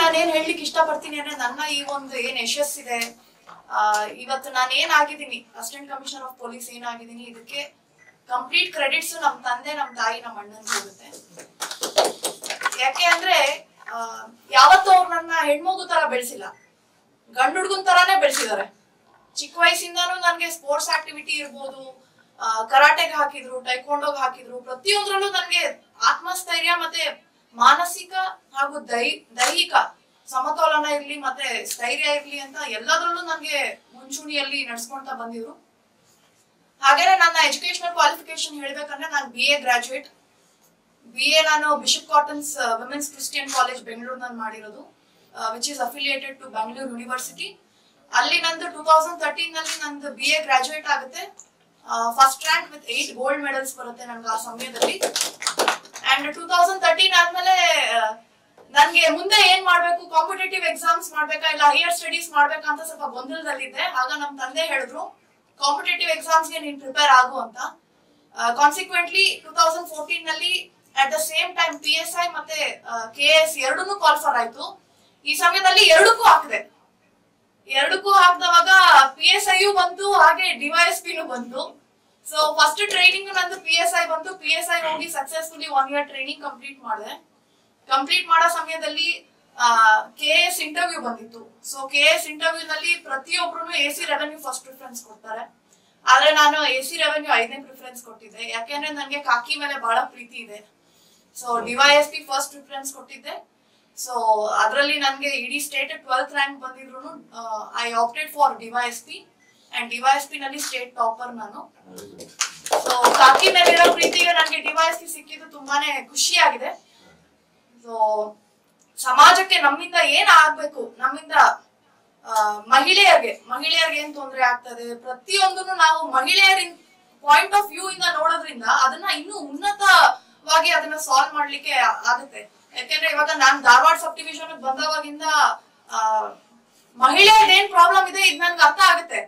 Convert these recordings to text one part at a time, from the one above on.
ನಾನು ಏನ್ ಹೇಳ್ಲಿಕ್ಕೆ ಇಷ್ಟಪಡ್ತೀನಿ ಅಂದ್ರೆ ನನ್ನ ಈ ಒಂದು ಏನ್ ಯಶಸ್ಸಿದೆ ಆ, ಇವತ್ತು ನಾನು ಏನಾಗಿದ್ದೀನಿ ಅಸಿಸ್ಟೆಂಟ್ ಕಮಿಷನರ್ ಆಫ್ ಪೊಲೀಸ್ ಏನಾಗಿದ್ದೀನಿ ಇದಕ್ಕೆ ಕಂಪ್ಲೀಟ್ ಕ್ರೆಡಿಟ್ಸ್ ನಮ್ ತಂದೆ ನಮ್ ತಾಯಿ ನಮ್ಮ ಅಣ್ಣನ್ ಹೋಗುತ್ತೆ ಯಾಕೆ ಅಂದ್ರೆ ಆ, ಯಾವತ್ತೂ ಅವ್ರು ನನ್ನ ಹೆಣ್ಮಗು ತರ ಬೆಳೆಸಿಲ್ಲ ಗಂಡು ಹುಡುಗನ್ ತರಾನೇ ಬೆಳೆಸಿದ್ದಾರೆ ಚಿಕ್ಕ ವಯಸ್ಸಿಂದಾನು ನನ್ಗೆ ಸ್ಪೋರ್ಟ್ಸ್ ಆಕ್ಟಿವಿಟಿ ಇರ್ಬೋದು ಆ, ಕರಾಟೆಗೆ ಹಾಕಿದ್ರು ಟೈಕೊಂಡೋಗ್ ಹಾಕಿದ್ರು ಪ್ರತಿಯೊಂದ್ರಲ್ಲೂ ನನ್ಗೆ ಆತ್ಮಸ್ಥೈರ್ಯ ಮತ್ತೆ ಮಾನಸಿಕ ಹಾಗೂ ದೈ ದೈಹಿಕ ಸಮತೋಲನ ಇರ್ಲಿ ಮತ್ತೆ ಸ್ಥೈರ್ಯ ಇರ್ಲಿ ಅಂತ ಎಲ್ಲದರಲ್ಲೂ ನನ್ಗೆ ಮುಂಚೂಣಿಯಲ್ಲಿ ನಡ್ಸ್ಕೊಂತ ಬಂದಿದ್ರು ಹಾಗೇನೆ ನನ್ನ ಎಜುಕೇಶನಲ್ ಕ್ವಾಲಿಫಿಕೇಶನ್ ಹೇಳ್ಬೇಕಂದ್ರೆ ನಾನು B A graduate B A ನಾನು Bishop Cotton's women's Christian college ಬೆಂಗಳೂರಿನಲ್ಲಿ ಮಾಡಿರೋದು which is affiliated to Bengaluru university ಅಲ್ಲಿ ನಂದು ಟೂ ತೌಸಂಡ್ ತರ್ಟೀನ್ ನಲ್ಲಿ ನಂದು ಬಿ ಎ ಗ್ರಾಜುಯೇಟ್ ಆಗುತ್ತೆ first rank with eight gold medals ಬರುತ್ತೆ ನನ್ಗೆ ಆ ಸಮಯದಲ್ಲಿ ಅಂಡ್ ಟೂ ತೌಸಂಡ್ ತರ್ಟೀನ್ ಆದ್ಮೇಲೆ ಆ, ನನ್ಗೆ ಮುಂದೆ ಏನ್ ಮಾಡ್ಬೇಕು ಕಾಂಪಿಟೇಟಿವ್ ಎಕ್ಸಾಮ್ಸ್ ಮಾಡ್ಬೇಕಾ ಇಲ್ಲ ಹೈಯರ್ ಸ್ಟಡೀಸ್ ಮಾಡ್ಬೇಕಾ ಅಂತ ಸ್ವಲ್ಪ ಗೊಂದಲದಲ್ಲಿದ್ದೆ ಆಗ ನಮ್ ತಂದೆ ಹೇಳಿದ್ರು ಕಾಂಪಿಟೇಟಿವ್ ಎಕ್ಸಾಮ್ಸ್ಗೆ ನೀನ್ ಪ್ರಿಪೇರ್ ಆಗು ಅಂತ ಕಾನ್ಸಿಕ್ವೆಂಟ್ಲಿ ಟೂ ತೌಸಂಡ್ ಫೋರ್ಟೀನ್ ನಲ್ಲಿ at the same time P S I ಮತ್ತೆ ಕೆ ಎಸ್ ಎರಡನ್ನೂ ಕಾಲ್ಫರ್ ಆಯ್ತು ಈ ಸಮಯದಲ್ಲಿ ಎರಡಕ್ಕೂ ಹಾಕಿದೆ ಎರಡಕ್ಕೂ ಹಾಕ್ದವಾಗ ಪಿ ಎಸ್ ಐಯು ಬಂತು ಹಾಗೆ ಡಿವೈಎಸ್ ಪಿನೂ ಬಂತು ಸೊ ಫಸ್ಟ್ ಟ್ರೈನಿಂಗ್ ನಂದು ಪಿ ಎಸ್ ಐ ಬಂತು ಪಿ ಎಸ್ ಐ ಹೋಗಿ successfully one year training complete ಮಾಡಿದೆ ಕಂಪ್ಲೀಟ್ ಮಾಡೋ ಸಮಯದಲ್ಲಿ ಕೆ ಎಸ್ ಇಂಟರ್ವ್ಯೂ ಬಂದಿತ್ತು ಸೊ ಕೆ ಎಸ್ ಇಂಟರ್ವ್ಯೂ ನಲ್ಲಿ ಪ್ರತಿಯೊಬ್ರು A C revenue first preference ಕೊಡ್ತಾರೆ ಆದ್ರೆ ನಾನು ಎ ಸಿ ರೆವೆನ್ಯೂ ಐದನೇ ಪ್ರಿಫರೆನ್ಸ್ ಕೊಟ್ಟಿದ್ದೆ ಯಾಕೆಂದ್ರೆ ನನಗೆ ಕಾಕಿ ಮೇಲೆ ಬಹಳ ಪ್ರೀತಿ ಇದೆ so DYS P first preference ಕೊಟ್ಟಿದ್ದೆ ಸೊ ಅದರಲ್ಲಿ ನನಗೆ ಇಡೀ ಸ್ಟೇಟ್ ಟ್ವೆಲ್ತ್ ರ್ಯಾಂಕ್ ಬಂದಿದ್ರು I opted for DYS P and DYS P ನಲ್ಲಿ ಸ್ಟೇಟ್ ಟಾಪರ್ ನಾನು ಸೊ ಕಾಕಿ ಮೇಲಿರೋ ಪ್ರೀತಿಗೆ ನನಗೆ ಡಿವೈಎಸ್ ಪಿ ಸಿಕ್ಕಿದ್ದು ತುಂಬಾನೇ ಖುಷಿಯಾಗಿದೆ ಸೊ ಸಮಾಜಕ್ಕೆ ನಮ್ಮಿಂದ ಏನ್ ಆಗ್ಬೇಕು ನಮ್ಮಿಂದ ಆ, ಮಹಿಳೆಯರಿಗೆ ಮಹಿಳೆಯರಿಗೆ ಏನ್ ತೊಂದರೆ ಆಗ್ತದೆ ಪ್ರತಿಯೊಂದನ್ನು ನಾವು ಮಹಿಳೆಯರ ಪಾಯಿಂಟ್ ಆಫ್ ವ್ಯೂ ಇಂದ ನೋಡೋದ್ರಿಂದ ಅದನ್ನ ಇನ್ನೂ ಉನ್ನತವಾಗಿ ಅದನ್ನ ಸಾಲ್ವ್ ಮಾಡ್ಲಿಕ್ಕೆ ಆ- ಆಗುತ್ತೆ ಯಾಕೆಂದ್ರೆ ಇವಾಗ ನಾನ್ ಧಾರವಾಡ ಸಬ್ ಡಿವಿಷನ್ ಬಂದವಾಗಿಂದ ಆ, ಮಹಿಳೆಯರ್ದು ಏನ್ ಪ್ರಾಬ್ಲಮ್ ಇದೆ ಇದು ನನ್ಗೆ ಅರ್ಥ ಆಗುತ್ತೆ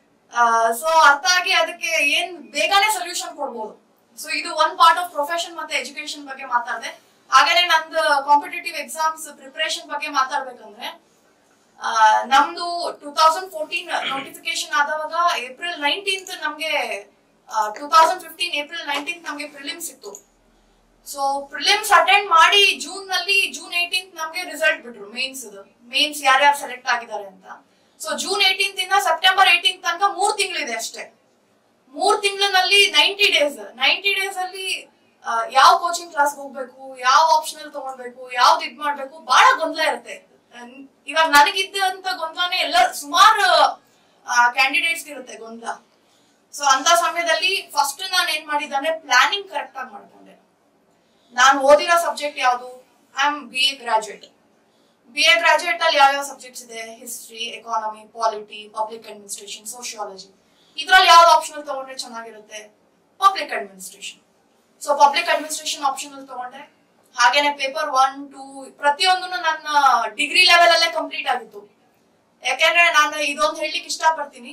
ಸೊ ಅರ್ಥ ಆಗಿ ಅದಕ್ಕೆ ಏನ್ ಬೇಗನೆ ಸೊಲ್ಯೂಷನ್ ಕೊಡ್ಬೋದು ಸೊ ಇದು ಒನ್ ಪಾರ್ಟ್ ಆಫ್ ಪ್ರೊಫೆಷನ್ ಮತ್ತೆ ಎಜುಕೇಶನ್ ಬಗ್ಗೆ ಮಾತಾಡಿದೆ ಹಾಗೇನೆ ನಂದು ಕಾಂಪಿಟೇಟಿವ್ ಎಕ್ಸಾಮ್ಸ್ ಪ್ರಿಪರೇಷನ್ ಬಗ್ಗೆ ಮಾತಾಡ್ಬೇಕಂದ್ರೆ ಆ, ನಮ್ದು ಟೂ ತೌಸಂಡ್ ಫೋರ್ಟೀನ್ ನೋಟಿಫಿಕೇಶನ್ ಆದವಾಗ ಏಪ್ರಿಲ್ ನೈನ್ಟೀನ್ತ್ ನಮ್ಗೆ two thousand fifteen April nineteenth ನಮ್ಗೆ ಪ್ರಿಲಿಮ್ಸ್ ಇತ್ತು ಸೊ ಪ್ರಿಲಿಮ್ಸ್ ಅಟೆಂಡ್ ಮಾಡಿ ಜೂನ್ ನಲ್ಲಿ ಜೂನ್ ಏಯ್ಟೀನ್ತ್ ನಮ್ಗೆ ರಿಸಲ್ಟ್ ಬಿಟ್ರು ಮೇನ್ಸ್ ಮೇನ್ಸ್ ಯಾರ್ಯಾರು ಸೆಲೆಕ್ಟ್ ಆಗಿದ್ದಾರೆ ಅಂತ ಸೊ ಜೂನ್ ಏಯ್ಟೀನ್ತ್ ಇಂದ ಸೆಪ್ಟೆಂಬರ್ ಏಯ್ಟೀನ್ತ್ ತನಕ ಮೂರ್ ತಿಂಗಳಿದೆ ಅಷ್ಟೇ ಮೂರ್ ತಿಂಗಳಿನಲ್ಲಿ ನೈಂಟಿ ಡೇಸ್ ನೈಂಟಿ ಡೇಸ್ ಅಲ್ಲಿ ಆ, ಯಾವ ಕೋಚಿಂಗ್ ಕ್ಲಾಸ್ ಹೋಗ್ಬೇಕು ಯಾವ ಆಪ್ಷನಲ್ ತಗೊಳ್ಬೇಕು ಯಾವ್ದು ಇದ್ ಮಾಡ್ಬೇಕು ಬಹಳ ಗೊಂದಲ ಇರುತ್ತೆ ಅಹ್, ಇವಾಗ ನನಗಿದ್ದಂತ ಗೊಂದಲನೇ ಎಲ್ಲ ಸುಮಾರು ಕ್ಯಾಂಡಿಡೇಟ್ಸ್ ಇರುತ್ತೆ ಗೊಂದಲ ಸೊ ಅಂತ ಸಮಯದಲ್ಲಿ ಫಸ್ಟ್ ನಾನು ಏನ್ ಮಾಡಿದ್ದೆ ಅಂದ್ರೆ ಪ್ಲಾನಿಂಗ್ ಕರೆಕ್ಟ್ ಆಗಿ ಮಾಡ್ಕೊಂಡೆ ನಾನು ಓದಿರೋ ಸಬ್ಜೆಕ್ಟ್ ಯಾವುದು I am B A graduate B A graduate ಅಲ್ಲಿ ಯಾವ್ಯಾವ ಸಬ್ಜೆಕ್ಟ್ಸ್ ಇದೆ history economy polity public administration sociology ಇದ್ರಲ್ಲಿ ಯಾವ್ದು ಆಪ್ಷನಲ್ ತಗೊಂಡ್ರೆ ಚೆನ್ನಾಗಿರುತ್ತೆ public administration so public administration optional ತಗೊಂಡೆ ಹಾಗೇನೆ ಪೇಪರ್ ಒನ್ ಟೂ ಪ್ರತಿಯೊಂದನ್ನು ನನ್ನ ಡಿಗ್ರಿ ಲೆವೆಲ್ ಅಲ್ಲೇ ಕಂಪ್ಲೀಟ್ ಆಗಿತ್ತು ಯಾಕೆಂದ್ರೆ ನಾನು ಇದೊಂದು ಹೇಳಲಿಕ್ಕೆ ಇಷ್ಟಪಡ್ತೀನಿ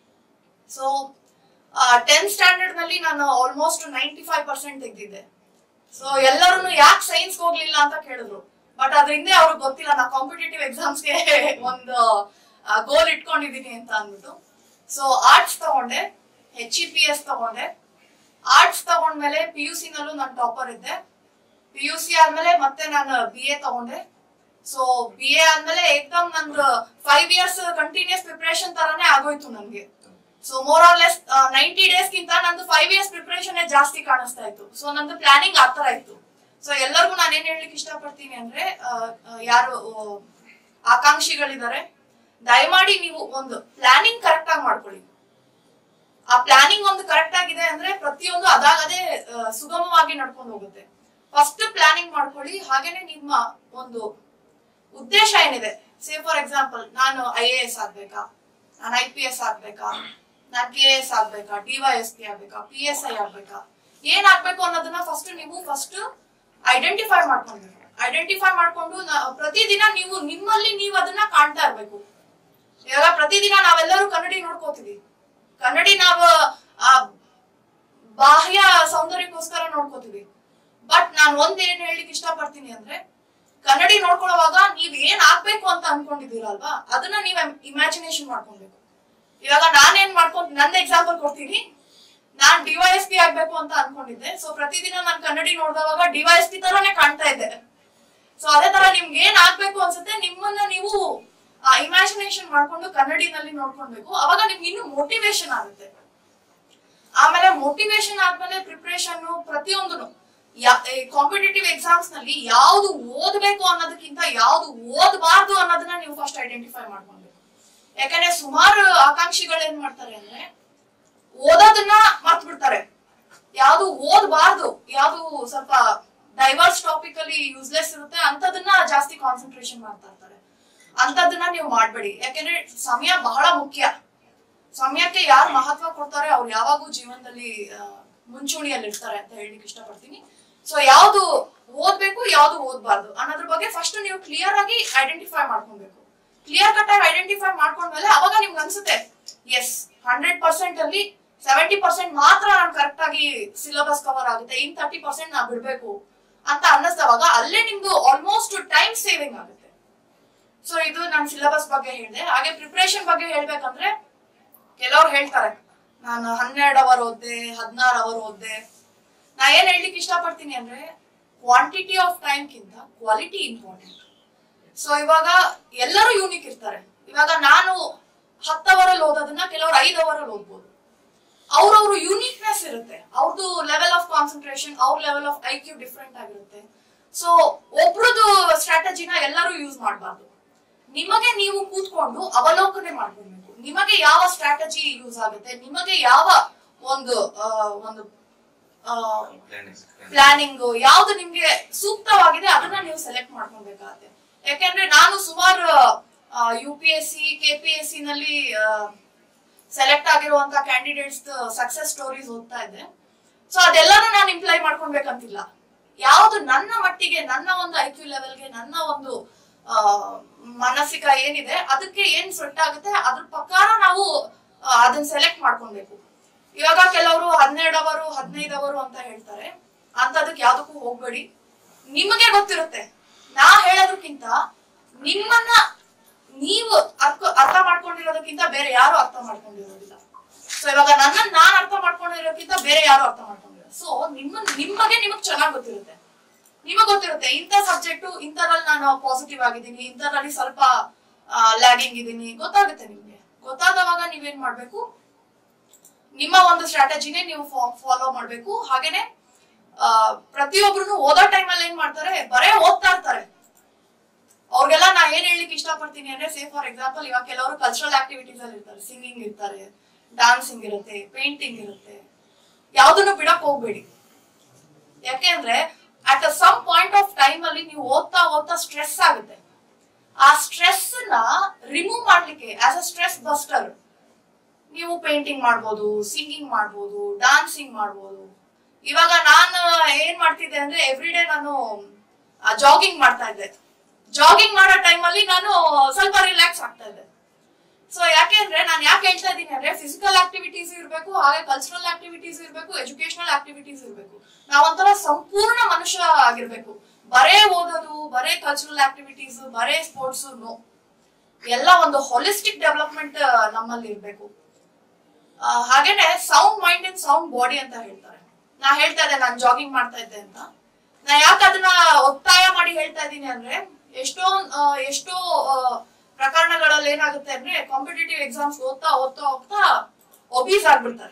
ಸೊ ಟೆಂತ್ ಸ್ಟ್ಯಾಂಡರ್ಡ್ ನಲ್ಲಿ ನಾನು ಆಲ್ಮೋಸ್ಟ್ ನೈಂಟಿ ಫೈವ್ ಪರ್ಸೆಂಟ್ ತೆಗ್ದಿದ್ದೆ ಸೊ ಎಲ್ಲರೂ ಯಾಕೆ ಸೈನ್ಸ್ ಹೋಗ್ಲಿಲ್ಲ ಅಂತ ಕೇಳಿದ್ರು ಬಟ್ ಅದ್ರ ಹಿಂದೆ ಅವ್ರಿಗೆ ಗೊತ್ತಿಲ್ಲ ನಾ ಕಾಂಪಿಟೇಟಿವ್ ಎಕ್ಸಾಮ್ಸ್ಗೆ ಒಂದು ಗೋಲ್ ಇಟ್ಕೊಂಡಿದೀನಿ ಅಂತ ಅಂದ್ಬಿಟ್ಟು ಸೊ ಆರ್ಟ್ಸ್ ತಗೊಂಡೆ ಎಚ್ ಇ ಪಿ ಎಸ್ ತಗೊಂಡೆ ಆರ್ಟ್ಸ್ ತಗೊಂಡ್ಮೇಲೆ ಪಿ ಯು ಸಿ ನಲ್ಲೂ ನಾನು ಟಾಪರ್ ಇದ್ದೆ ಪಿ ಯು ಸಿ ಆದ್ಮೇಲೆ ಮತ್ತೆ ನಾನು ಬಿ ಎ ತಗೊಂಡೆ ಸೊ ಬಿ ಎ ಆದ್ಮೇಲೆ ಏಕ್ದಮ್ ನಂದು ಫೈವ್ ಇಯರ್ಸ್ ಕಂಟಿನ್ಯೂಸ್ ಪ್ರಿಪರೇಷನ್ ತರಾನೇ ಆಗೋಯ್ತು ನನ್ಗೆ so more or less ninety days ಗಿಂತ ನಂದು ಫೈವ್ ಇಯರ್ಸ್ ಪ್ರಿಪರೇಷನ್ ಜಾಸ್ತಿ ಕಾಣಿಸ್ತಾ ಇತ್ತು ಸೊ ನಂದು ಪ್ಲಾನಿಂಗ್ ಆ ತರ ಇತ್ತು ಸೊ ಎಲ್ಲರಿಗೂ ನಾನು ಏನ್ ಹೇಳಲಿಕ್ಕೆ ಇಷ್ಟಪಡ್ತೀನಿ ಅಂದ್ರೆ ಆ, ಆ, ಯಾರು ಆ, ಆಕಾಂಕ್ಷಿಗಳಿದ್ದಾರೆ ದಯಮಾಡಿ ನೀವು ಒಂದು ಪ್ಲಾನಿಂಗ್ ಕರೆಕ್ಟ್ ಆಗಿ ಮಾಡ್ಕೊಳ್ಳಿ ಆ ಪ್ಲಾನಿಂಗ್ ಒಂದು ಕರೆಕ್ಟ್ ಆಗಿದೆ ಅಂದ್ರೆ ಪ್ರತಿಯೊಂದು ಅದಾಗದೇ ಆ, ಸುಗಮವಾಗಿ ನಡ್ಕೊಂಡು ಹೋಗುತ್ತೆ ಫಸ್ಟ್ ಪ್ಲಾನಿಂಗ್ ಮಾಡ್ಕೊಳ್ಳಿ ಹಾಗೇನೆ ನಿಮ್ಮ ಒಂದು ಉದ್ದೇಶ ಏನಿದೆ ಸೇ ಫಾರ್ ಎಕ್ಸಾಂಪಲ್ ನಾನು ಐ ಎ ಎಸ್ ಆಗ್ಬೇಕಾ ನಾನು ಐ ಪಿ ಎಸ್ ಆಗ್ಬೇಕಾ ನಾನು ಕೆ ಎಸ್ ಆಗ್ಬೇಕಾ ಡಿ ವೈ ಎಸ್ ಪಿ ಆಗ್ಬೇಕಾ ಪಿ ಎಸ್ ಐ ಆಗ್ಬೇಕಾ ಏನ್ ಆಗ್ಬೇಕು ಅನ್ನೋದನ್ನ ಫಸ್ಟ್ ನೀವು ಫಸ್ಟ್ ಐಡೆಂಟಿಫೈ ಮಾಡ್ಕೊಳ್ಬೇಕು ಐಡೆಂಟಿಫೈ ಮಾಡ್ಕೊಂಡು ನ- ಪ್ರತಿದಿನ ನೀವು ನಿಮ್ಮಲ್ಲಿ ನೀವು ಅದನ್ನ ಕಾಣ್ತಾ ಇರ್ಬೇಕು ಇವಾಗ ಪ್ರತಿದಿನ ನಾವೆಲ್ಲರೂ ಕನ್ನಡಿ ನೋಡ್ಕೋತೀವಿ ಕನ್ನಡಿ ನಾವು ಆ ಬಾಹ್ಯ ಸೌಂದರ್ಯಕ್ಕೋಸ್ಕರ ನೋಡ್ಕೋತೀವಿ ಬಟ್ ನಾನು ಒಂದ್ ಏನ್ ಹೇಳಲಿಕ್ಕೆ ಇಷ್ಟಪಡ್ತೀನಿ ಅಂದ್ರೆ ಕನ್ನಡಿ ನೋಡ್ಕೊಳ್ಳುವಾಗ ನೀವ್ ಏನ್ ಆಗ್ಬೇಕು ಅಂತ ಅನ್ಕೊಂಡಿದ್ದೀರಲ್ವಾ ಅದನ್ನ ನೀವ್ ಇಮ್ಯಾಜಿನೇಷನ್ ಮಾಡ್ಕೊಬೇಕು ಇವಾಗ ನಾನೇನ್ ಮಾಡ್ಕೊಂಡ್ ನನ್ನ ಎಕ್ಸಾಂಪಲ್ ಕೊಡ್ತೀನಿ ನಾನ್ ಡಿವೈಎಸ್ ಪಿ ಆಗ್ಬೇಕು ಅಂತ ಅನ್ಕೊಂಡಿದ್ದೆ ಸೊ ಪ್ರತಿದಿನ ನಾನ್ ಕನ್ನಡಿ ನೋಡಿದವಾಗ ಡಿವೈಎಸ್ ಪಿ ತರಾನೇ ಕಾಣ್ತಾ ಇದ್ದೆ ಸೊ ಅದೇ ತರ ನಿಮ್ಗೆ ಏನ್ ಆಗ್ಬೇಕು ಅನ್ಸುತ್ತೆ ನಿಮ್ಮನ್ನ ನೀವು ಇಮ್ಯಾಜಿನೇಷನ್ ಮಾಡ್ಕೊಂಡು ಕನ್ನಡಿನಲ್ಲಿ ನೋಡ್ಕೊಳ್ಬೇಕು ಅವಾಗ ನಿಮ್ಗೆ ಇನ್ನೂ ಮೋಟಿವೇಶನ್ ಆಗುತ್ತೆ ಆಮೇಲೆ ಮೋಟಿವೇಶನ್ ಆದ್ಮೇಲೆ ಪ್ರಿಪರೇಷನ್ ಪ್ರತಿಯೊಂದನು ಕಾಂಪಿಟೇಟಿವ್ ಎಕ್ಸಾಮ್ಸ್ ನಲ್ಲಿ ಯಾವ್ದು ಓದ್ಬೇಕು ಅನ್ನೋದಕ್ಕಿಂತ ಯಾವ್ದು ಓದಬಾರ್ದು ಅನ್ನೋದನ್ನ ನೀವು ಫಸ್ಟ್ ಐಡೆಂಟಿಫೈ ಮಾಡ್ಕೊಳ್ಬೇಕು ಯಾಕಂದ್ರೆ ಸುಮಾರು ಆಕಾಂಕ್ಷಿಗಳು ಏನ್ ಮಾಡ್ತಾರೆ ಅಂದ್ರೆ ಓದೋದನ್ನ ಮರ್ತ್ ಬಿಡ್ತಾರೆ ಯಾವ್ದು ಓದಬಾರ್ದು ಯಾವ್ದು ಸ್ವಲ್ಪ ಡೈವರ್ಸ್ ಟಾಪಿಕ್ ಅಲ್ಲಿ ಯೂಸ್ಲೆಸ್ ಇರುತ್ತೆ ಅಂತದನ್ನ ಜಾಸ್ತಿ ಕಾನ್ಸಂಟ್ರೇಷನ್ ಮಾಡ್ತಾ ಇರ್ತಾರೆ ಅಂತದನ್ನ ನೀವು ಮಾಡ್ಬೇಡಿ ಯಾಕಂದ್ರೆ ಸಮಯ ಬಹಳ ಮುಖ್ಯ ಸಮಯಕ್ಕೆ ಯಾರು ಮಹತ್ವ ಕೊಡ್ತಾರೆ ಅವ್ರು ಯಾವಾಗೂ ಜೀವನದಲ್ಲಿ ಆ, ಮುಂಚೂಣಿಯಲ್ಲಿ ಇರ್ತಾರೆ ಅಂತ ಹೇಳಿಕ್ ಇಷ್ಟಪಡ್ತೀನಿ ಸೊ ಯಾವ್ದು ಓದ್ಬೇಕು ಯಾವ್ದು ಓದ್ಬಾರ್ದು ಅನ್ನೋದ್ರ ಬಗ್ಗೆ ಫಸ್ಟ್ ನೀವು ಕ್ಲಿಯರ್ ಆಗಿ ಐಡೆಂಟಿಫೈ ಮಾಡ್ಕೊಬೇಕು ಕ್ಲಿಯರ್ ಕಟ್ ಆಗಿ ಐಡೆಂಟಿಫೈ ಮಾಡ್ಕೊಂಡ್ಮೇಲೆ ಅವಾಗ ನಿಮ್ಗೆ ಅನ್ಸುತ್ತೆ ಎಸ್ ಹಂಡ್ರೆಡ್ ಪರ್ಸೆಂಟ್ ಅಲ್ಲಿ ಸೆವೆಂಟಿ ಪರ್ಸೆಂಟ್ ಮಾತ್ರ ನಾನು ಕರೆಕ್ಟ್ ಆಗಿ ಸಿಲೆಬಸ್ ಕವರ್ ಆಗುತ್ತೆ ಇನ್ ತರ್ಟಿ ಪರ್ಸೆಂಟ್ ನಾ ಬಿಡ್ಬೇಕು ಅಂತ ಅನ್ನಿಸ್ದವಾಗ ಅಲ್ಲೇ ನಿಮ್ದು ಆಲ್ಮೋಸ್ಟ್ ಟೈಮ್ ಸೇವಿಂಗ್ ಆಗುತ್ತೆ ಸೊ ಇದು ನಾನು ಸಿಲೆಬಸ್ ಬಗ್ಗೆ ಹೇಳಿದೆ ಹಾಗೆ ಪ್ರಿಪರೇಷನ್ ಬಗ್ಗೆ ಹೇಳ್ಬೇಕಂದ್ರೆ ಕೆಲವ್ರು ಹೇಳ್ತಾರೆ ನಾನು ಹನ್ನೆರಡು ಅವರ್ ಓದ್ದೆ ಹದಿನಾರು ಅವರ್ ಓದ್ದೆ ನಾ ಏನ್ ಹೇಳ್ಲಿಕ್ಕೆ ಇಷ್ಟಪಡ್ತೀನಿ ಅಂದ್ರೆ ಕ್ವಾಂಟಿಟಿ ಆಫ್ ಟೈಮ್ಗಿಂತ ಕ್ವಾಲಿಟಿ ಇಂಪಾರ್ಟೆಂಟ್ ಸೊ ಇವಾಗ ಎಲ್ಲರೂ ಯೂನಿಕ್ ಇರ್ತಾರೆ ಇವಾಗ ನಾನು ಹತ್ತು ಅವರಲ್ಲಿ ಓದೋದನ್ನ ಕೆಲವರು ಐದು ಅವರಲ್ಲಿ ಓದ್ಬೋದು ಅವ್ರವ್ರ ಯೂನಿಕ್ನೆಸ್ ಇರುತ್ತೆ ಅವ್ರದ್ದು ಲೆವೆಲ್ ಆಫ್ ಕಾನ್ಸಂಟ್ರೇಷನ್ ಅವ್ರ level of I Q different ಆಗಿರುತ್ತೆ ಸೊ ಒಬ್ರದ್ದು ಸ್ಟ್ರಾಟಜಿನ ಎಲ್ಲರೂ ಯೂಸ್ ಮಾಡಬಾರ್ದು ನಿಮಗೆ ನೀವು ಕೂತ್ಕೊಂಡು ಅವಲೋಕನೆ ಮಾಡ್ಕೊಳ್ಬೇಕು ನಿಮಗೆ ಯಾವ ಸ್ಟ್ರಾಟಜಿ ಯೂಸ್ ಆಗುತ್ತೆ ನಿಮಗೆ ಯಾವ ಒಂದು ಆ, ಒಂದು ಪ್ಲಾನಿಂಗ್ ಯಾವ್ದು ನಿಮ್ಗೆ ಸೂಕ್ತವಾಗಿದೆ ಅದನ್ನ ನೀವು ಸೆಲೆಕ್ಟ್ ಮಾಡ್ಕೊಬೇಕಾಗತ್ತೆ ಯಾಕಂದ್ರೆ ನಾನು ಸುಮಾರು U P S C K P S C ನಲ್ಲಿ ಸೆಲೆಕ್ಟ್ ಆಗಿರುವಂತ ಕ್ಯಾಂಡಿಡೇಟ್ಸ್ ಸಕ್ಸಸ್ ಸ್ಟೋರೀಸ್ ಓದ್ತಾ ಇದ್ದೆ ಸೊ ಅದೆಲ್ಲಾನು ನಾನು ಇಂಪ್ಲೈ ಮಾಡ್ಕೊಳ್ಬೇಕಂತಿಲ್ಲ ಯಾವ್ದು ನನ್ನ ಮಟ್ಟಿಗೆ ನನ್ನ ಒಂದು ಐ ಕ್ಯೂ ಲೆವೆಲ್ಗೆ ನನ್ನ ಒಂದು ಆ, ಮಾನಸಿಕ ಏನಿದೆ ಅದಕ್ಕೆ ಏನ್ ಸೆಟ್ ಆಗುತ್ತೆ ಅದ್ರ ಪ್ರಕಾರ ನಾವು ಆ, ಅದನ್ನ ಸೆಲೆಕ್ಟ್ ಮಾಡ್ಕೊಳ್ಬೇಕು ಇವಾಗ ಕೆಲವರು ಹನ್ನೆರಡು ಅವರು ಹದಿನೈದು ಅವರು ಅಂತ ಹೇಳ್ತಾರೆ ಅಂತದಕ್ಕೆ ಯಾವ್ದಕ್ಕೂ ಹೋಗ್ಬೇಡಿ ನಿಮಗೆ ಗೊತ್ತಿರುತ್ತೆ ನಾ ಹೇಳೋದಕ್ಕಿಂತ ನಿಮ್ಮನ್ನ ನೀವು ಅರ್ಥ ಅರ್ಥ ಮಾಡ್ಕೊಂಡಿರೋದಕ್ಕಿಂತ ಬೇರೆ ಯಾರು ಅರ್ಥ ಮಾಡ್ಕೊಂಡಿರೋದಿಲ್ಲ ಸೊ ಇವಾಗ ನನ್ನ ನಾನ್ ಅರ್ಥ ಮಾಡ್ಕೊಂಡಿರೋಕ್ಕಿಂತ ಬೇರೆ ಯಾರು ಅರ್ಥ ಮಾಡ್ಕೊಂಡಿರೋ ಸೊ ನಿಮ್ಮ ನಿಮಗೆ ನಿಮಗ್ ಚೆನ್ನಾಗ್ ಗೊತ್ತಿರುತ್ತೆ ನಿಮಗ್ ಗೊತ್ತಿರುತ್ತೆ ಇಂಥ ಸಬ್ಜೆಕ್ಟ್ ಇಂಥದ್ರಲ್ಲಿ ನಾನು ಪಾಸಿಟಿವ್ ಆಗಿದ್ದೀನಿ ಇಂಥದ್ರಲ್ಲಿ ಸ್ವಲ್ಪ ಲ್ಯಾಗಿಂಗ್ ಇದೀನಿ ಗೊತ್ತಾಗುತ್ತೆ ನಿಮ್ಗೆ ಗೊತ್ತಾದವಾಗ ನೀವೇನ್ ಮಾಡ್ಬೇಕು ನಿಮ್ಮ ಒಂದು ಸ್ಟ್ರಾಟಜಿನೇ ನೀವು ಫಾಲೋ ಮಾಡ್ಬೇಕು ಹಾಗೇನೆ ಆ, ಪ್ರತಿಯೊಬ್ರು ಓದೋ ಟೈಮಲ್ಲಿ ಏನ್ ಮಾಡ್ತಾರೆ ಬರೇ ಓದ್ತಾ ಇರ್ತಾರೆ ಅವ್ರಿಗೆಲ್ಲ ನಾ ಏನ್ ಹೇಳಲಿಕ್ಕೆ ಇಷ್ಟಪಡ್ತೀನಿ ಅಂದ್ರೆ ಸೇ ಫಾರ್ ಎಕ್ಸಾಂಪಲ್ ಇವಾಗ ಕೆಲವರು ಕಲ್ಚರಲ್ ಆಕ್ಟಿವಿಟೀಸ್ ಅಲ್ಲಿ ಇರ್ತಾರೆ ಸಿಂಗಿಂಗ್ ಇರ್ತಾರೆ ಡಾನ್ಸಿಂಗ್ ಇರುತ್ತೆ ಪೇಂಟಿಂಗ್ ಇರುತ್ತೆ ಯಾವ್ದನ್ನು ಬಿಡಕ್ ಹೋಗ್ಬೇಡಿ ಯಾಕೆಂದ್ರೆ at a some point of time ಅಲ್ಲಿ ನೀವು ಓದ್ತಾ ಓದ್ತಾ ಸ್ಟ್ರೆಸ್ ಆಗುತ್ತೆ ಆ ಸ್ಟ್ರೆಸ್ ನ ರಿಮೂವ್ ಮಾಡ್ಲಿಕ್ಕೆ ಆಸ್ ಅ ಸ್ಟ್ರೆಸ್ ಬಸ್ಟರ್ ನೀವು ಪೇಂಟಿಂಗ್ ಮಾಡ್ಬೋದು ಸಿಂಗಿಂಗ್ ಮಾಡ್ಬೋದು ಡಾನ್ಸಿಂಗ್ ಮಾಡ್ಬೋದು ಇವಾಗ ನಾನು ಏನ್ ಮಾಡ್ತಿದ್ದೆ ಅಂದ್ರೆ ಎವ್ರಿ ಡೇ ನಾನು ಜಾಗಿಂಗ್ ಮಾಡ್ತಾ ಇದ್ದೆ ಜಾಗಿಂಗ್ ಮಾಡೋ ಟೈಮಲ್ಲಿ ನಾನು ಸ್ವಲ್ಪ ರಿಲ್ಯಾಕ್ಸ್ ಆಗ್ತಾ ಇದ್ದೆ ಸೊ ಯಾಕೆ ಅಂದ್ರೆ ನಾನು ಯಾಕೆ ಹೇಳ್ತಾ ಇದ್ದೀನಿ ಅಂದ್ರೆ ಫಿಸಿಕಲ್ ಆಕ್ಟಿವಿಟೀಸ್ ಇರಬೇಕು ಹಾಗೆ ಕಲ್ಚರಲ್ ಆಕ್ಟಿವಿಟೀಸ್ ಇರಬೇಕು ಎಜುಕೇಶನಲ್ ಆಕ್ಟಿವಿಟೀಸ್ ಇರಬೇಕು ನಾವೊಂಥರ ಸಂಪೂರ್ಣ ಮನುಷ್ಯ ಆಗಿರ್ಬೇಕು ಬರೇ ಓದೋದು ಬರೇ ಕಲ್ಚರಲ್ ಆಕ್ಟಿವಿಟೀಸ್ ಬರೇ ಸ್ಪೋರ್ಟ್ಸ್ ನೋ ಎಲ್ಲ ಒಂದು ಹೊಲಿಸ್ಟಿಕ್ ಡೆವಲಪ್ಮೆಂಟ್ ನಮ್ಮಲ್ಲಿ ಇರ್ಬೇಕು ಆ, ಹಾಗೇನೆ sound mind and sound body ಅಂತ ಹೇಳ್ತಾರೆ ನಾ ಹೇಳ್ತಾ ಇದ್ದೆ ನಾನು ಜಾಗಿಂಗ್ ಮಾಡ್ತಾ ಇದ್ದೆ ಅಂತ ನಾ ಯಾಕೆ ಅದನ್ನ ಒತ್ತಾಯ ಮಾಡಿ ಹೇಳ್ತಾ ಇದ್ದೀನಿ ಅಂದ್ರೆ ಎಷ್ಟೋ ಆ, ಎಷ್ಟೋ ಆ, ಪ್ರಕರಣಗಳಲ್ಲಿ ಏನಾಗುತ್ತೆ ಅಂದ್ರೆ ಕಾಂಪಿಟೇಟಿವ್ ಎಕ್ಸಾಮ್ಸ್ ಓದ್ತಾ ಓದ್ತಾ ಹೋಗ್ತಾ ಒಬೀಸ್ ಆಗ್ಬಿಡ್ತಾರೆ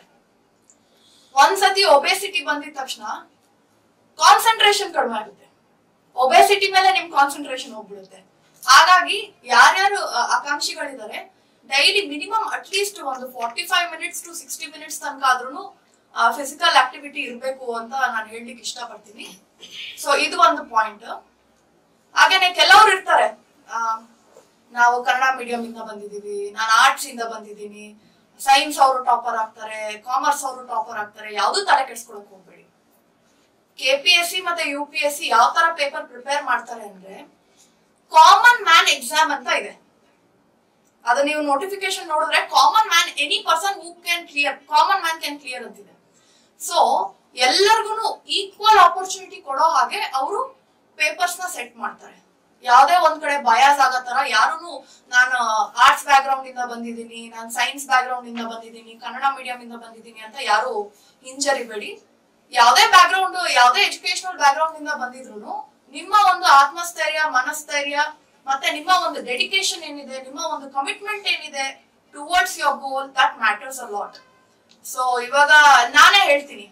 ಒಂದ್ಸತಿ ಒಬೇಸಿಟಿ ಬಂದಿದ ತಕ್ಷಣ ಕಾನ್ಸಂಟ್ರೇಷನ್ ಕಡಿಮೆ ಆಗುತ್ತೆ ಒಬೇಸಿಟಿ ಮೇಲೆ ನಿಮ್ ಕಾನ್ಸಂಟ್ರೇಷನ್ ಹೋಗ್ಬಿಡುತ್ತೆ ಹಾಗಾಗಿ ಯಾರ್ಯಾರು ಆ, ಆಕಾಂಕ್ಷಿಗಳಿದ್ದಾರೆ ಡೈಲಿ ಮಿನಿಮಮ್ ಅಟ್ಲೀಸ್ಟ್ ಒಂದು forty five minutes to sixty minutes ತನಕ ಆದ್ರೂ ಫಿಸಿಕಲ್ ಆಕ್ಟಿವಿಟಿ ಇರಬೇಕು ಅಂತ ನಾನು ಹೇಳಲಿಕ್ಕೆ ಇಷ್ಟಪಡ್ತೀನಿ ಸೊ ಇದು ಒಂದು ಪಾಯಿಂಟ್ ಹಾಗೇನೆ ಕೆಲವ್ರು ಇರ್ತಾರೆ ಆ, ನಾವು ಕನ್ನಡ ಮೀಡಿಯಂ ಇಂದ ಬಂದಿದೀವಿ ನಾನು ಆರ್ಟ್ಸ್ ಇಂದ ಬಂದಿದ್ದೀನಿ ಸೈನ್ಸ್ ಅವರು ಟಾಪರ್ ಆಗ್ತಾರೆ ಕಾಮರ್ಸ್ ಅವರು ಟಾಪರ್ ಆಗ್ತಾರೆ ಯಾವ್ದು ತಲೆ ಕೆಡ್ಸ್ಕೊಳಕ್ ಹೋಗ್ಬೇಡಿ ಕೆ ಪಿ ಎಸ್ ಸಿ ಮತ್ತೆ ಯು ಪಿ ಎಸ್ ಸಿ ಯಾವ ತರ ಪೇಪರ್ ಪ್ರಿಪೇರ್ ಮಾಡ್ತಾರೆ ಅಂದ್ರೆ ಕಾಮನ್ ಮ್ಯಾನ್ ಎಕ್ಸಾಮ್ ಅಂತ ಇದೆ ಅದು ನೀವು ನೋಟಿಫಿಕೇಶನ್ ನೋಡಿದ್ರೆ common man any person who can clear common man can clear ಅಂತಿದೆ ಸೊ ಎಲ್ಲರಿಗೂ ಈಕ್ವಲ್ ಆಪರ್ಚುನಿಟಿ ಕೊಡೋ ಹಾಗೆ ಅವರು ಪೇಪರ್ಸ್ ನ ಸೆಟ್ ಮಾಡ್ತಾರೆ ಯಾವ್ದೇ ಒಂದ್ ಕಡೆ ಬಯಾಸ್ ಆಗೋ ತರ ಯಾರು ನಾನು ಆರ್ಟ್ಸ್ ಬ್ಯಾಕ್ ಗ್ರೌಂಡ್ ಇಂದ ಬಂದಿದ್ದೀನಿ ನಾನು ಸೈನ್ಸ್ ಬ್ಯಾಕ್ ಗ್ರೌಂಡ್ ಇಂದ ಬಂದಿದ್ದೀನಿ ಕನ್ನಡ ಮೀಡಿಯಂ ಇಂದ ಬಂದಿದ್ದೀನಿ ಅಂತ ಯಾರು ಹಿಂಜರಿಬೇಡಿ ಯಾವ್ದೇ ಬ್ಯಾಕ್ ಗ್ರೌಂಡ್ ಯಾವ್ದೇ ಎಜುಕೇಶನಲ್ ಬ್ಯಾಕ್ ಗ್ರೌಂಡ್ ಇಂದ ಬಂದಿದ್ರು ನಿಮ್ಮ ಒಂದು ಆತ್ಮಸ್ಥೈರ್ಯ ಮನಸ್ಥೈರ್ಯ ಮತ್ತೆ ನಿಮ್ಮ ಒಂದು ಡೆಡಿಕೇಶನ್ ಏನಿದೆ ನಿಮ್ಮ ಒಂದು ಕಮಿಟ್ಮೆಂಟ್ ಏನಿದೆ towards your goal that matters a lot so ಇವಾಗ ನಾನೇ ಹೇಳ್ತೀನಿ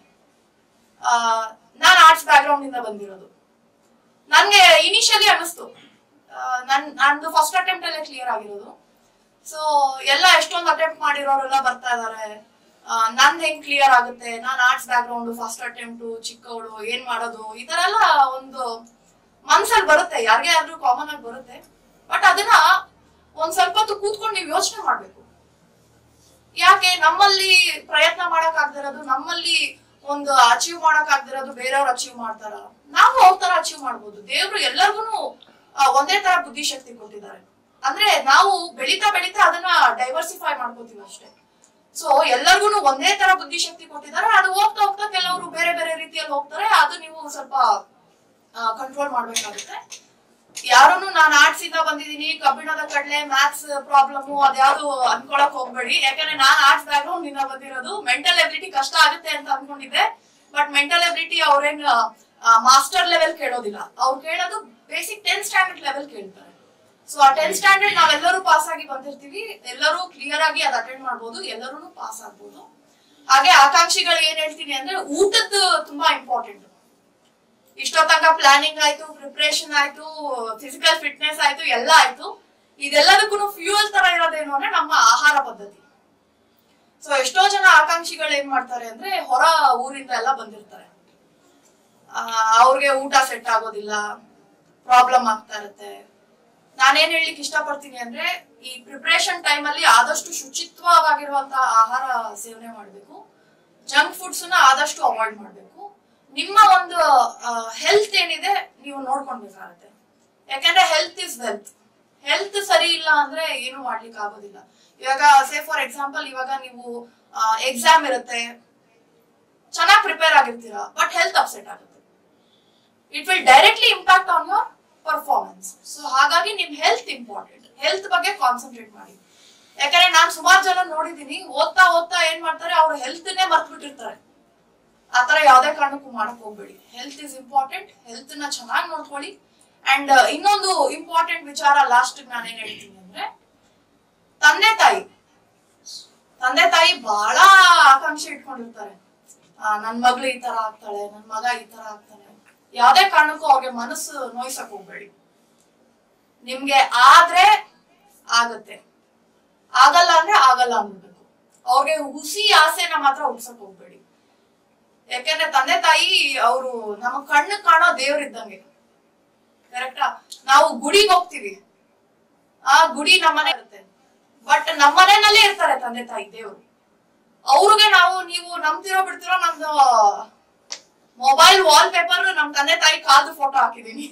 ನಾನು ಆರ್ಟ್ಸ್ ಬ್ಯಾಕ್ ಗ್ರೌಂಡ್ ಇಂದ ಬಂದಿರೋದು ನನ್ಗೆ ಇನಿಷಿಯಲಿ ಅನಿಸ್ತು ಆ, ನನ್ ನಂದು ಫಸ್ಟ್ ಅಟೆಂಪ್ಟ್ ಅಲ್ಲೇ ಕ್ಲಿಯರ್ ಆಗಿರೋದು ಸೊ ಎಲ್ಲ ಎಷ್ಟೊಂದು ಅಟೆಂಪ್ಟ್ ಮಾಡಿರೋರೆಲ್ಲ ಬರ್ತಾ ಇದಾರೆ ನಂದ್ ಹೆಂಗ್ ಕ್ಲಿಯರ್ ಆಗುತ್ತೆ ನಾನ್ arts background first attempt ಚಿಕ್ಕವಳು ಏನ್ ಮಾಡೋದು ಈ ತರ ಎಲ್ಲ ಒಂದು ಮನ್ಸಲ್ಲಿ ಬರುತ್ತೆ ಯಾರಿಗೆ ಆದ್ರೂ ಕಾಮನ್ ಆಗಿ ಬರುತ್ತೆ ಬಟ್ ಅದನ್ನ ಒಂದ್ ಸ್ವಲ್ಪ ಹೊತ್ತು ಕೂತ್ಕೊಂಡು ನೀವು ಯೋಚನೆ ಮಾಡ್ಬೇಕು ಯಾಕೆ ನಮ್ಮಲ್ಲಿ ಪ್ರಯತ್ನ ಮಾಡಕ್ ಆಗ್ದಿರೋದು ನಮ್ಮಲ್ಲಿ ಒಂದು ಅಚೀವ್ ಮಾಡಕ್ ಆಗ್ದಿರೋದು ಬೇರೆಯವ್ರು ಅಚೀವ್ ಮಾಡ್ತಾರ ನಾವು ಅವ್ರ ತರ ಅಚೀವ್ ಮಾಡ್ಬೋದು ದೇವ್ರು ಎಲ್ಲರಿಗೂ ಒಂದೇ ತರ ಬುದ್ಧಿಶಕ್ತಿ ಕೊಟ್ಟಿದ್ದಾರೆ ಅಂದ್ರೆ ನಾವು ಬೆಳೀತಾ ಬೆಳೀತಾ ಅದನ್ನ ಡೈವರ್ಸಿಫೈ ಮಾಡ್ಕೋತೀವಿ ಅಷ್ಟೇ ಸೊ ಎಲ್ಲರಿಗೂ ಒಂದೇ ತರ ಬುದ್ಧಿಶಕ್ತಿ ಕೊಟ್ಟಿದ್ದಾರೆ ಅದು ಹೋಗ್ತಾ ಹೋಗ್ತಾ ಕೆಲವರು ಬೇರೆ ಬೇರೆ ರೀತಿಯಲ್ಲಿ ಹೋಗ್ತಾರೆ ಅದು ನೀವು ಸ್ವಲ್ಪ ಕಂಟ್ರೋಲ್ ಮಾಡ್ಬೇಕಾಗುತ್ತೆ ಯಾರನ್ನು ನಾನು ಆರ್ಟ್ಸ್ ಇಂದ ಬಂದಿದ್ದೀನಿ ಕಬ್ಬಿಣದ ಕಡಲೆ ಮ್ಯಾಥ್ಸ್ ಪ್ರಾಬ್ಲಮ್ ಅದ್ಯಾವ್ದು ಅನ್ಕೊಳಕ್ ಹೋಗ್ಬೇಡಿ ಯಾಕಂದ್ರೆ ನಾನು ಆರ್ಟ್ಸ್ ಬ್ಯಾಕ್ ಗ್ರೌಂಡ್ ಇಂದ ಬಂದಿರೋದು ಮೆಂಟಲ್ ಎಬಿಲಿಟಿ ಕಷ್ಟ ಆಗುತ್ತೆ ಅಂತ ಅನ್ಕೊಂಡಿದ್ದೆ ಬಟ್ ಮೆಂಟಲ್ ಎಬಿಲಿಟಿ ಅವ್ರೇನ್ ಮಾಸ್ಟರ್ ಲೆವೆಲ್ ಕೇಳೋದಿಲ್ಲ ಅವ್ರು ಕೇಳೋದು ಬೇಸಿಕ್ ಟೆಂತ್ ಸ್ಟ್ಯಾಂಡರ್ಡ್ ಲೆವೆಲ್ ಕೇಳ್ತಾರೆ ಸೊ ಆ ಟೆಂತ್ ಸ್ಟ್ಯಾಂಡರ್ಡ್ ನಾವೆಲ್ಲರೂ ಪಾಸ್ ಆಗಿ ಬಂದಿರ್ತೀವಿ ಎಲ್ಲರೂ ಕ್ಲಿಯರ್ ಆಗಿ ಅದ್ ಅಟೆಂಡ್ ಮಾಡ್ಬೋದು ಎಲ್ಲರೂ ಪಾಸ್ ಆಗ್ಬೋದು ಹಾಗೆ ಆಕಾಂಕ್ಷಿಗಳು ಏನ್ ಹೇಳ್ತೀನಿ ಅಂದ್ರೆ ಊಟದ್ದು ತುಂಬಾ ಇಂಪಾರ್ಟೆಂಟ್ ಇಷ್ಟೋ ತನಕ ಪ್ಲಾನಿಂಗ್ ಆಯ್ತು ಪ್ರಿಪರೇಷನ್ ಆಯ್ತು ಫಿಸಿಕಲ್ ಫಿಟ್ನೆಸ್ ಆಯ್ತು ಎಲ್ಲ ಆಯ್ತು ಇದೆಲ್ಲದಕ್ಕೂ ಫ್ಯೂಯಲ್ ತರ ಇರೋದೇನು ಅಂದ್ರೆ ನಮ್ಮ ಆಹಾರ ಪದ್ಧತಿ ಸೊ ಎಷ್ಟೋ ಜನ ಆಕಾಂಕ್ಷಿಗಳು ಏನ್ ಮಾಡ್ತಾರೆ ಅಂದ್ರೆ ಹೊರ ಊರಿಂದ ಎಲ್ಲ ಬಂದಿರ್ತಾರೆ ಆ, ಅವ್ರಿಗೆ ಊಟ ಸೆಟ್ ಆಗೋದಿಲ್ಲ ಪ್ರಾಬ್ಲಮ್ ಆಗ್ತಾ ಇರುತ್ತೆ ನಾನೇನ್ ಹೇಳಲಿಕ್ಕೆ ಇಷ್ಟಪಡ್ತೀನಿ ಅಂದ್ರೆ ಈ ಪ್ರಿಪರೇಷನ್ ಟೈಮ್ ಅಲ್ಲಿ ಆದಷ್ಟು ಶುಚಿತ್ವವಾಗಿರುವಂತಹ ಆಹಾರ ಸೇವನೆ ಮಾಡಬೇಕು ಜಂಕ್ ಫುಡ್ಸ್ ನ ಆದಷ್ಟು ಅವಾಯ್ಡ್ ಮಾಡಬೇಕು ನಿಮ್ಮ ಒಂದು ಹೆಲ್ತ್ ಏನಿದೆ ನೀವು ನೋಡ್ಕೊಳ್ಬೇಕಾಗತ್ತೆ ಯಾಕಂದ್ರೆ ಹೆಲ್ತ್ ಇಸ್ ವೆಲ್ತ್ ಹೆಲ್ತ್ ಸರಿ ಇಲ್ಲ ಅಂದ್ರೆ ಏನು ಮಾಡ್ಲಿಕ್ಕೆ ಆಗೋದಿಲ್ಲ ಇವಾಗ ಸೇ ಫಾರ್ ಎಕ್ಸಾಂಪಲ್ ಇವಾಗ ನೀವು ಎಕ್ಸಾಮ್ ಇರುತ್ತೆ ಚೆನ್ನಾಗಿ ಪ್ರಿಪೇರ್ ಆಗಿರ್ತೀರಾ ಬಟ್ ಹೆಲ್ತ್ ಅಪ್ಸೆಟ್ ಆಗುತ್ತೆ it will directly impact on your performance so ಹಾಗಾಗಿ ನಿಮ್ ಹೆಲ್ತ್ ಇಂಪಾರ್ಟೆಂಟ್ ಹೆಲ್ತ್ ಬಗ್ಗೆ ಕಾನ್ಸಂಟ್ರೇಟ್ ಮಾಡಿ ಯಾಕಂದ್ರೆ ನಾನ್ ಸುಮಾರು ಜನ ನೋಡಿದೀನಿ ಓದ್ತಾ ಓದ್ತಾ ಏನ್ ಮಾಡ್ತಾರೆ ಅವ್ರ ಹೆಲ್ತ್ನೇ ಮರ್ತ್ ಬಿಟ್ಟಿರ್ತಾರೆ ಆತರ ಯಾವ್ದೇ ಕಾರಣಕ್ಕೂ ಮಾಡಕ್ ಹೋಗ್ಬೇಡಿ ಹೆಲ್ತ್ ಇಸ್ ಇಂಪಾರ್ಟೆಂಟ್ ಹೆಲ್ತ್ ನ ಚೆನ್ನಾಗಿ ನೋಡ್ಕೊಳ್ಳಿ ಅಂಡ್ ಇನ್ನೊಂದು ಇಂಪಾರ್ಟೆಂಟ್ ವಿಚಾರ ಲಾಸ್ಟ್ ನಾನೇನ್ ಹೇಳ್ತೀನಿ ಅಂದ್ರೆ ತಂದೆ ತಾಯಿ ತಂದೆ ತಾಯಿ ಬಹಳ ಆಕಾಂಕ್ಷೆ ಇಟ್ಕೊಂಡಿರ್ತಾರೆ ಆ, ನನ್ ಮಗಳು ಈ ತರ ಆಗ್ತಾಳೆ ನನ್ ಮಗ ಈ ತರ ಆಗ್ತಾನೆ ಯಾವ್ದೇ ಕಾರಣಕ್ಕೂ ಅವ್ರಿಗೆ ಮನಸ್ಸು ನೋಯ್ಸಕ್ ಹೋಗ್ಬೇಡಿ ನಿಮ್ಗೆ ಆದ್ರೆ ಆಗತ್ತೆ ಆಗಲ್ಲ ಅಂದ್ರೆ ಆಗಲ್ಲ ಅನ್ಬೇಕು ಅವ್ರಿಗೆ ಹುಸಿ ಆಸೆನ ಮಾತ್ರ ಹುಡ್ಸಕ್ ಹೋಗ್ಬೇಡಿ ಯಾಕೆಂದ್ರೆ ತಂದೆ ತಾಯಿ ಅವರು ನಮ್ಮ ಕಣ್ಣು ಕಾಣೋ ದೇವ್ರಿದ್ದಂಗೆ ಕರೆಕ್ಟಾ ನಾವು ಗುಡಿಗೆ ಹೋಗ್ತೀವಿ ಆ ಗುಡಿ ನಮ್ಮನೆ ಇರುತ್ತೆ ಬಟ್ ನಮ್ಮನೆನಲ್ಲೇ ಇರ್ತಾರೆ ತಂದೆ ತಾಯಿ ದೇವ್ರು ಅವ್ರಿಗೆ ನಾವು ನೀವು ನಂಬ್ತಿರೋ ಬಿಡ್ತಿರೋ ನಮ್ದು ಮೊಬೈಲ್ ವಾಲ್ ಪೇಪರ್ ನಮ್ ತಂದೆ ತಾಯಿ ಕಾಲ್ದು ಫೋಟೋ ಹಾಕಿದೀನಿ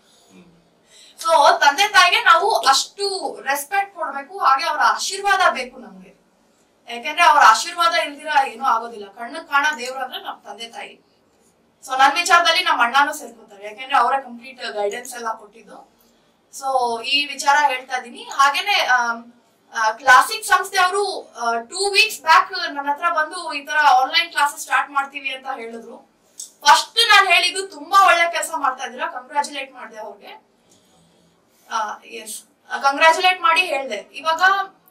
ಸೊ ತಂದೆ ತಾಯಿಗೆ ನಾವು ಅಷ್ಟು ರೆಸ್ಪೆಕ್ಟ್ ಕೊಡ್ಬೇಕು ಹಾಗೆ ಅವರ ಆಶೀರ್ವಾದ ಬೇಕು ನಮ್ಗೆ ಯಾಕಂದ್ರೆ ಅವ್ರ ಆಶೀರ್ವಾದ ಇಲ್ದಿರ ಏನೂ ಆಗೋದಿಲ್ಲ ಕಣ್ಣು ಕಾಣ ದೇವ್ರು ಅಂದ್ರೆ ನಮ್ ತಂದೆ ತಾಯಿ ಸೊ ನನ್ ವಿಚಾರದಲ್ಲಿ ನಮ್ಮ ಅಣ್ಣನೂ ಸೇರ್ಕೊತಾರೆ ಯಾಕಂದ್ರೆ ಅವರೇ ಕಂಪ್ಲೀಟ್ ಗೈಡೆನ್ಸ್ ಎಲ್ಲ ಕೊಟ್ಟಿದ್ದು ಸೊ ಈ ವಿಚಾರ ಹೇಳ್ತಾ ಇದೀನಿ ಹಾಗೇನೆ ಕ್ಲಾಸಿಕ್ ಸಂಸ್ಥೆ ಅವರು ಟೂ ವೀಕ್ಸ್ ಬ್ಯಾಕ್ ನನ್ನ ಹತ್ರ ಬಂದು ಈ ತರ ಆನ್ಲೈನ್ ಕ್ಲಾಸಸ್ ಸ್ಟಾರ್ಟ್ ಮಾಡ್ತೀವಿ ಅಂತ ಹೇಳಿದ್ರು ಫಸ್ಟ್ ನಾನು ಹೇಳಿದ್ದು ತುಂಬಾ ಒಳ್ಳೆ ಕೆಲಸ ಮಾಡ್ತಾ ಇದ್ದೀರಾ ಕಂಗ್ರಾಚುಲೇಟ್ ಮಾಡಿದೆ ಅವ್ರಿಗೆ ಎಸ್ ಕಂಗ್ರಾಚುಲೇಟ್ ಮಾಡಿ ಹೇಳ್ದೆ ಇವಾಗ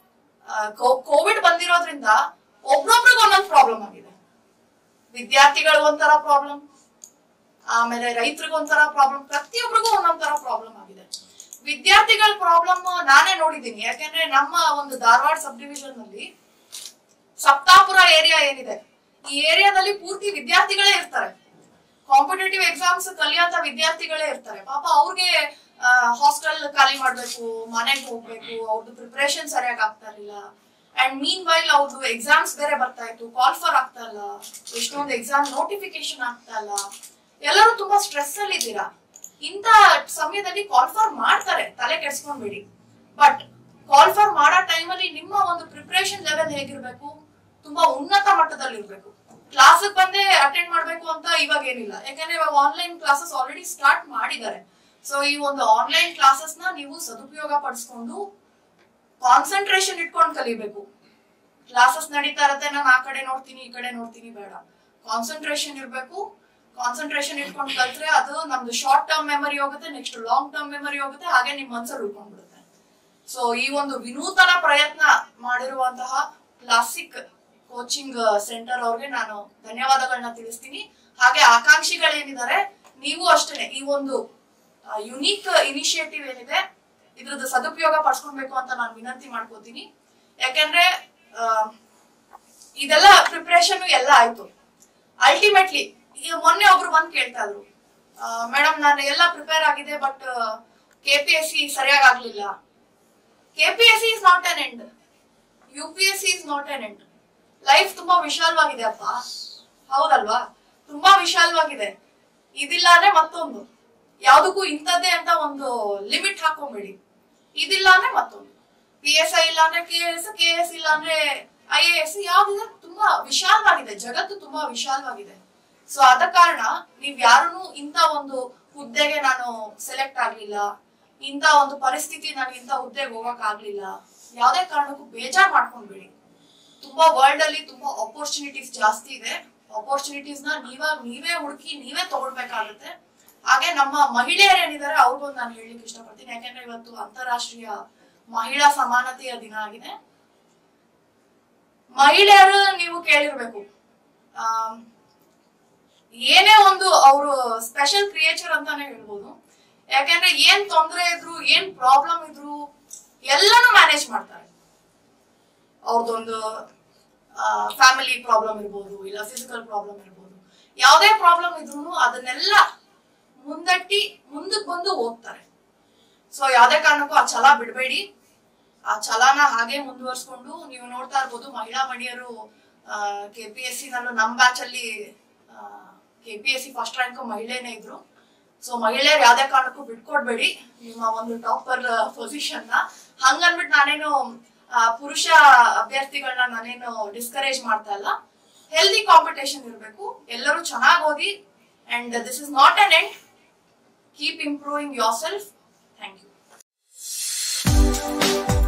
ಕೋವಿಡ್ ಬಂದಿರೋದ್ರಿಂದ ಒಬ್ರೊಬ್ರಿಗೆ ಒಂದೊಂದು ಪ್ರಾಬ್ಲಮ್ ಆಗಿದೆ ವಿದ್ಯಾರ್ಥಿಗಳಿಗೆ ಒಂಥರ ಪ್ರಾಬ್ಲಮ್ ಆಮೇಲೆ ರೈತರಿಗೆ ಒಂಥರ ಪ್ರಾಬ್ಲಮ್ ಪ್ರತಿಯೊಬ್ಬರಿಗೂ ಒಂದೊಂದ್ ತರ ಪ್ರಾಬ್ಲಮ್ ಆಗಿದೆ ವಿದ್ಯಾರ್ಥಿಗಳ ಪ್ರಾಬ್ಲಮ್ ನಾನೇ ನೋಡಿದ್ದೀನಿ ಯಾಕೆಂದ್ರೆ ನಮ್ಮ ಒಂದು ಧಾರವಾಡ ಸಬ್ ಡಿವಿಷನ್ ನಲ್ಲಿ ಸಪ್ತಾಪುರ ಏರಿಯಾ ಏನಿದೆ ಈ ಏರಿಯಾದಲ್ಲಿ ಪೂರ್ತಿ ವಿದ್ಯಾರ್ಥಿಗಳೇ ಇರ್ತಾರೆ ಕಾಂಪಿಟೇಟಿವ್ ಎಕ್ಸಾಮ್ಸ್ ಕಲಿಯೋಂತ ವಿದ್ಯಾರ್ಥಿಗಳೇ ಇರ್ತಾರೆ ಪಾಪ ಅವ್ರಿಗೆ ಹಾಸ್ಟೆಲ್ ಖಾಲಿ ಮಾಡ್ಬೇಕು ಮನೆಗೆ ಹೋಗ್ಬೇಕು ಅವ್ರದ್ದು ಪ್ರಿಪರೇಷನ್ ಸರಿಯಾಗಿ ಆಗ್ತಾ ಇರಲಿಲ್ಲ ಅಂಡ್ ಮೀನ್ ವೈಲ್ ಅವ್ರದ್ದು ಎಕ್ಸಾಮ್ಸ್ ಬೇರೆ ಬರ್ತಾ ಇತ್ತು ಕಾಲ್ಫರ್ ಆಗ್ತಾ ಇಲ್ಲ ಎಷ್ಟೊಂದು ಎಕ್ಸಾಮ್ ನೋಟಿಫಿಕೇಶನ್ ಆಗ್ತಾ ಇಲ್ಲ ಎಲ್ಲರೂ ತುಂಬಾ ಸ್ಟ್ರೆಸ್ ಅಲ್ಲಿ ಇದ್ದೀರಾ ಇಂಥ ಸಮಯದಲ್ಲಿ ಕಾಲ್ಫರ್ ಮಾಡ್ತಾರೆ ತಲೆ ಕೆಡ್ಸ್ಕೊಂಡ್ಬೇಡಿ ಬಟ್ ಕಾಲ್ಫರ್ ಮಾಡೋ ಟೈಮಲ್ಲಿ ನಿಮ್ಮ ಒಂದು ಪ್ರಿಪರೇಷನ್ ಲೆವೆಲ್ ಹೇಗಿರ್ಬೇಕು ತುಂಬಾ ಉನ್ನತ ಮಟ್ಟದಲ್ಲಿ ಇರ್ಬೇಕು ಕ್ಲಾಸ್ ಬಂದೇ ಅಟೆಂಡ್ ಮಾಡ್ಬೇಕು ಅಂತ ಇವಾಗ ಏನಿಲ್ಲ ಯಾಕಂದ್ರೆ ಇವಾಗ ಆನ್ಲೈನ್ ಕ್ಲಾಸಸ್ ಆಲ್ರೆಡಿ ಸ್ಟಾರ್ಟ್ ಮಾಡಿದ್ದಾರೆ ಸೊ ಈ ಒಂದು ಆನ್ಲೈನ್ ಕ್ಲಾಸಸ್ ನ ನೀವು ಸದುಪಯೋಗ ಪಡಿಸ್ಕೊಂಡು ಕಾನ್ಸಂಟ್ರೇಷನ್ ಇಟ್ಕೊಂಡು ಕಲಿಬೇಕು ಕ್ಲಾಸಸ್ ನಡೀತಾ ಇರತ್ತೆ ನಾನು ಆ ಕಡೆ ನೋಡ್ತೀನಿ ಈ ಕಡೆ ನೋಡ್ತೀನಿ ಬೇಡ ಕಾನ್ಸಂಟ್ರೇಷನ್ ಇರಬೇಕು ಕಾನ್ಸಂಟ್ರೇಷನ್ ಇಟ್ಕೊಂಡು ಕಲ್ತ್ರೆ ಅದು ನಮ್ದು ಶಾರ್ಟ್ ಟರ್ಮ್ ಮೆಮರಿ ಹೋಗುತ್ತೆ ನೆಕ್ಸ್ಟ್ ಲಾಂಗ್ ಟರ್ಮ್ ಮೆಮರಿ ಹೋಗುತ್ತೆ ಹಾಗೆ ನಿಮ್ ಮನ್ಸಲ್ಲಿ ಉಳ್ಕೊಂಡ್ಬಿಡುತ್ತೆ ಸೊ ಈ ಒಂದು ವಿನೂತನ ಪ್ರಯತ್ನ ಮಾಡಿರುವಂತಹ ಕ್ಲಾಸಿಕ್ ಕೋಚಿಂಗ್ ಸೆಂಟರ್ ಅವ್ರಿಗೆ ನಾನು ಧನ್ಯವಾದಗಳನ್ನ ತಿಳಿಸ್ತೀನಿ ಹಾಗೆ ಆಕಾಂಕ್ಷಿಗಳೇನಿದ್ದಾರೆ ನೀವು ಅಷ್ಟೇ ಈ ಒಂದು ಯುನೀಕ್ ಇನಿಷಿಯೇಟಿವ್ ಏನಿದೆ ಇದ್ರದ್ದು ಸದುಪಯೋಗ ಪಡ್ಸ್ಕೊಳ್ಬೇಕು ಅಂತ ನಾನು ವಿನಂತಿ ಮಾಡ್ಕೋತೀನಿ ಯಾಕಂದ್ರೆ ಆ, ಇದೆಲ್ಲ ಪ್ರಿಪ್ರೇಷನ್ ಎಲ್ಲ ಆಯ್ತು ಅಲ್ಟಿಮೇಟ್ಲಿ ಈಗ ಮೊನ್ನೆ ಒಬ್ರು ಬಂದು ಕೇಳ್ತಾ ಇದ್ರು ಮೇಡಮ್ ನಾನು ಎಲ್ಲ ಪ್ರಿಪೇರ್ ಆಗಿದೆ but K P S C ಸರಿಯಾಗಿ ಆಗ್ಲಿಲ್ಲ K P S C is not an end U P S C is not an end life ತುಂಬಾ ವಿಶಾಲವಾಗಿದೆ ಅಪ್ಪ ಹೌದಲ್ವಾ ತುಂಬಾ ವಿಶಾಲವಾಗಿದೆ ಇದಿಲ್ಲ ಅಂದ್ರೆ ಮತ್ತೊಂದು ಯಾವ್ದಕ್ಕೂ ಇಂಥದ್ದೇ ಅಂತ ಒಂದು ಲಿಮಿಟ್ ಹಾಕೊಂಬೇಡಿ ಇದಿಲ್ಲ ಅಂದ್ರೆ ಮತ್ತೊಂದು ಪಿ ಎಸ್ ಐ ಇಲ್ಲ ಅಂದ್ರೆ ಕೆ ಎಸ್ ಕೆ ಎಸ್ ಇಲ್ಲ ಅಂದ್ರೆ ಐ ಎ ಎಸ್ ಯಾವ್ದಿದೆ ತುಂಬಾ ವಿಶಾಲವಾಗಿದೆ ಜಗತ್ತು ತುಂಬಾ ವಿಶಾಲವಾಗಿದೆ ಸೊ ಆದ ಕಾರಣ ನೀವ್ ಯಾರನ್ನು ಇಂಥ ಒಂದು ಹುದ್ದೆಗೆ ನಾನು ಸೆಲೆಕ್ಟ್ ಆಗ್ಲಿಲ್ಲ ಇಂಥ ಒಂದು ಪರಿಸ್ಥಿತಿ ನನಗೆ ಇಂಥ ಹುದ್ದೆಗೆ ಹೋಗಕ್ ಆಗ್ಲಿಲ್ಲ ಯಾವ್ದೇ ಕಾರಣಕ್ಕೂ ಬೇಜಾರ್ ಮಾಡ್ಕೊಂಡ್ಬೇಡಿ ತುಂಬಾ ವರ್ಲ್ಡ್ ಅಲ್ಲಿ ತುಂಬಾ ಅಪರ್ಚುನಿಟೀಸ್ ಜಾಸ್ತಿ ಇದೆ ಅಪರ್ಚುನಿಟೀಸ್ ನ ನೀವ ನೀವೇ ಹುಡುಕಿ ನೀವೇ ತಗೊಳ್ಬೇಕಾಗುತ್ತೆ ಹಾಗೆ ನಮ್ಮ ಮಹಿಳೆಯರು ಏನಿದ್ದಾರೆ ಅವ್ರಿಗೊಂದು ನಾನು ಹೇಳಲಿಕ್ಕೆ ಇಷ್ಟಪಡ್ತೀನಿ ಯಾಕಂದ್ರೆ ಇವತ್ತು ಅಂತಾರಾಷ್ಟ್ರೀಯ ಮಹಿಳಾ ಸಮಾನತೆಯ ದಿನ ಆಗಿದೆ ಮಹಿಳೆಯರು ನೀವು ಕೇಳಿರ್ಬೇಕು ಆಮ್, ಏನೇ ಒಂದು ಅವರು ಸ್ಪೆಷಲ್ ಕ್ರಿಯೇಚರ್ ಅಂತಾನೆ ಹೇಳ್ಬೋದು ಯಾಕಂದ್ರೆ ಏನ್ ತೊಂದರೆ ಇದ್ರು ಏನ್ ಪ್ರಾಬ್ಲಮ್ ಇದ್ರು ಎಲ್ಲಾನು ಮ್ಯಾನೇಜ್ ಮಾಡ್ತಾರೆ ಅವ್ರದ್ದೊಂದು ಫ್ಯಾಮಿಲಿ ಪ್ರಾಬ್ಲಮ್ ಇರ್ಬೋದು ಇಲ್ಲ ಫಿಸಿಕಲ್ ಪ್ರಾಬ್ಲಮ್ ಇರ್ಬೋದು ಯಾವುದೇ ಪ್ರಾಬ್ಲಮ್ ಇದ್ರು ಅದನ್ನೆಲ್ಲ ಮುಂದಟ್ಟಿ ಮುಂದಕ್ಕೆ ಬಂದು ಹೋಗ್ತಾರೆ ಸೊ ಯಾವ್ದೇ ಕಾರಣಕ್ಕೂ ಆ ಛಲ ಬಿಡಬೇಡಿ ಆ ಛಲನ ಹಾಗೆ ಮುಂದುವರ್ಸ್ಕೊಂಡು ನೀವು ನೋಡ್ತಾ ಇರ್ಬೋದು ಮಹಿಳಾ ಮಣಿಯರು ಕೆ ಪಿ ಎಸ್ ಸಿ ನಲ್ಲೂ ನಮ್ಮ ಬ್ಯಾಚ್ ಅಲ್ಲಿ K P S C first rank ಮಹಿಳೆನೇ ಇದ್ರು ಸೊ ಮಹಿಳೆಯರು ಯಾವ್ದೇ ಕಾರಣಕ್ಕೂ ಬಿಟ್ಕೊಡ್ಬೇಡಿ ನಿಮ್ಮ ಒಂದು ಟಾಪರ್ ಪೊಸಿಷನ್ ನ ಹಂಗನ್ಬಿಟ್ಟು ನಾನೇನು ಆ, ಪುರುಷ ಅಭ್ಯರ್ಥಿಗಳನ್ನ ನಾನೇನು ಡಿಸ್ಕರೇಜ್ ಮಾಡ್ತಾ ಇಲ್ಲ ಹೆಲ್ದಿ ಕಾಂಪಿಟೇಷನ್ ಇರಬೇಕು ಎಲ್ಲರೂ ಚೆನ್ನಾಗಿ ಓದಿ and this is not an end keep improving yourself thank you